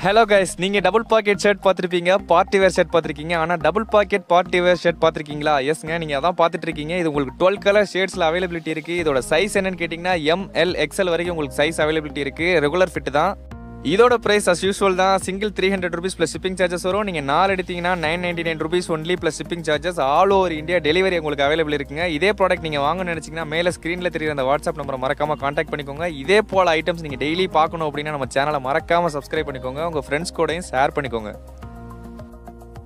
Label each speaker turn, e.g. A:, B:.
A: hello guys நீங்கள் double pocket shirt பார்த்துருப்பீங்க party wear shirt பார்த்துருக்கீங்க ஆனால் double pocket party wear shirt பார்த்துருக்கீங்களா எஸ்ங்க நீங்கள் அதான் பார்த்துட்டு இருக்கீங்க இது உங்களுக்கு டுவெல் கலர் ஷேட்ஸில் அவைலபிலிட்டி இருக்குது இதோட சைஸ் என்னன்னு கேட்டிங்கன்னா எம்எல் எக்ஸ்எல் வரைக்கும் உங்களுக்கு சைஸ் அவைலபிலிட்டி இருக்குது ரெகுலர் ஃபிட் தான் இதோட ப்ரைஸ் அஸ் யூஸ்வல் தான் single three hundred rupees plus shipping charges வரும் நீங்கள் நாலு எடுத்தீங்கன்னா nine ninety nine rupees only plus shipping charges all over India delivery உங்களுக்கு அவைலபிள் இருக்குங்க இதே ப்ராடக்ட் நீங்கள் வாங்கணும்னு நினச்சிங்கன்னா மேலே ஸ்க்ரீனில் தெரியுற அந்த வாட்ஸ்அப் நம்பரை மறக்காம காண்டாக்ட் பண்ணிக்கோங்க இதே போல் ஐட்டம்ஸ் நீங்கள் டெய்லி பார்க்கணும் அப்படின்னா நம்ம சேனலை மறக்காம சப்ஸ்கிரைப் பண்ணிக்கோங்க உங்கள் ஃப்ரெண்ட்ஸ் கூடயும் ஷேர் பண்ணிக்கோங்க